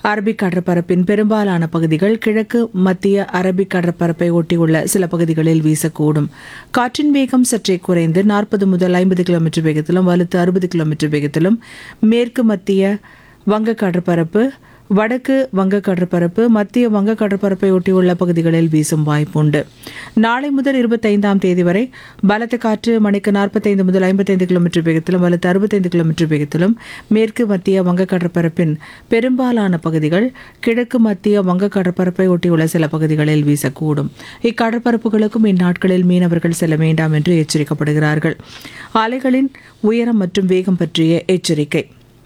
Arabic கடற்பரப்பின் பெரும்பாலான பகுதிகள் கிழக்கு மத்திய அரபிக் கடற்பரப்பை ஒட்டியுள்ள சில பகுதிகளில் வீசக்கூடும் காற்றின் வேகம் சற்றே குறைந்து நாற்பது முதல் ஐம்பது கிலோமீட்டர் வேகத்திலும் வலுத்து அறுபது கிலோமீட்டர் வேகத்திலும் மேற்கு மத்திய வங்க கடற்பரப்பு வடக்கு வங்க கடற்பரப்பு மத்திய வங்க கடற்பரப்பை ஒட்டியுள்ள பகுதிகளில் வீசும் வாய்ப்புண்டு நாளை முதல் இருபத்தைந்தாம் தேதி வரை பலத்த காற்று மணிக்கு நாற்பத்தைந்து முதல் ஐம்பத்தைந்து கிலோமீட்டர் வேகத்திலும் வலுத்து அறுபத்தைந்து கிலோமீட்டர் வேகத்திலும் மேற்கு மத்திய வங்க கடற்பரப்பின் பெரும்பாலான பகுதிகள் கிழக்கு மத்திய வங்க கடற்பரப்பை ஒட்டியுள்ள சில பகுதிகளில் வீசக்கூடும் இக்கடற்பரப்புகளுக்கும் இந்நாட்களில் மீனவர்கள் செல்ல வேண்டாம் என்று எச்சரிக்கப்படுகிறார்கள் அலைகளின் உயரம் மற்றும் வேகம் பற்றிய எச்சரிக்கை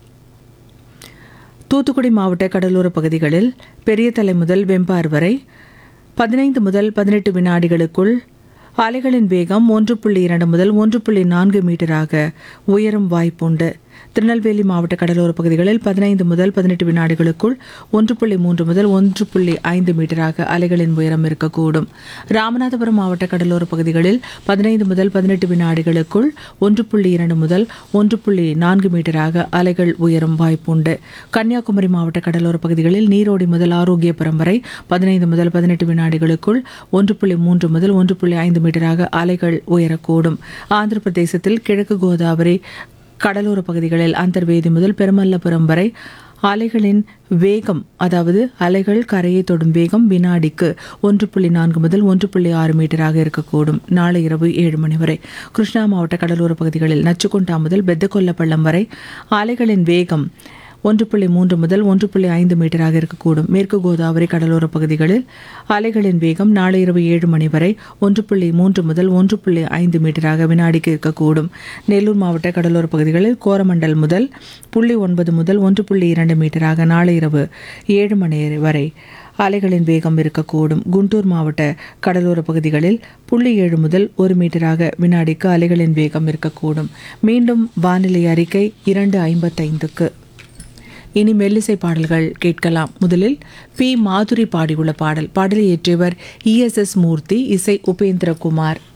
தூத்துக்குடி மாவட்ட கடலோர பகுதிகளில் பெரிய தலை முதல் வெம்பார் வரை பதினைந்து முதல் பதினெட்டு வினாடிகளுக்குள் அலைகளின் வேகம் ஒன்று புள்ளி இரண்டு முதல் ஒன்று புள்ளி நான்கு மீட்டராக உயரும் வாய்ப்புண்டு திருநெல்வேலி மாவட்ட கடலோர பகுதிகளில் பதினைந்து முதல் பதினெட்டு வினாடிகளுக்குள் ஒன்று புள்ளி மூன்று முதல் ஒன்று புள்ளி ஐந்து மீட்டராக அலைகளின் உயரம் இருக்கக்கூடும் ராமநாதபுரம் மாவட்ட கடலோர பகுதிகளில் பதினைந்து முதல் பதினெட்டு வினாடிகளுக்குள் ஒன்று புள்ளி இரண்டு முதல் ஒன்று புள்ளி நான்கு மீட்டராக அலைகள் உயரும் வாய்ப்புண்டு கன்னியாகுமரி மாவட்ட கடலோர பகுதிகளில் நீரோடி முதல் ஆரோக்கியபுரம் வரை பதினைந்து முதல் பதினெட்டு வினாடிகளுக்குள் ஒன்று புள்ளி மூன்று முதல் ஒன்று புள்ளி ஐந்து மீட்டராக அலைகள் உயரக்கூடும் ஆந்திர பிரதேசத்தில் கிழக்கு கோதாவரி கடலோர பகுதிகளில் அந்தர்வேதி முதல் பெருமல்லபுரம் வரை அலைகளின் வேகம் அதாவது அலைகள் கரையை தொடும் வேகம் வினாடிக்கு ஒன்று புள்ளி நான்கு முதல் ஒன்று புள்ளி ஆறு மீட்டராக இருக்கக்கூடும் நாளை இரவு ஏழு மணி வரை கிருஷ்ணா மாவட்ட கடலோர பகுதிகளில் நச்சுக்குண்டா முதல் பெத்தகொல்லப்பள்ளம் வரை அலைகளின் வேகம் ஒன்று புள்ளி மூன்று முதல் ஒன்று புள்ளி ஐந்து மீட்டராக இருக்கக்கூடும் மேற்கு கோதாவரி கடலோர பகுதிகளில் அலைகளின் வேகம் நாளை இரவு ஏழு மணி வரை ஒன்று புள்ளி மூன்று முதல் ஒன்று புள்ளி ஐந்து மீட்டராக வினாடிக்கு இருக்கக்கூடும் நெல்லூர் மாவட்ட கடலோர பகுதிகளில் கோரமண்டல் முதல் புள்ளி ஒன்பது முதல் ஒன்று புள்ளி இரண்டு மீட்டராக நாளை இரவு ஏழு மணி வரை அலைகளின் வேகம் இருக்கக்கூடும் குண்டூர் மாவட்ட கடலோர பகுதிகளில் புள்ளி ஏழு முதல் ஒரு மீட்டராக வினாடிக்கு அலைகளின் வேகம் இருக்கக்கூடும் மீண்டும் வானிலை அறிக்கை இரண்டு ஐம்பத்தைந்துக்கு இனி மெல்லிசை பாடல்கள் கேட்கலாம் முதலில் பி மாதுரி பாடியுள்ள பாடல் பாடலை இயற்றியவர் இஎஸ்எஸ் மூர்த்தி இசை உபேந்திரகுமார்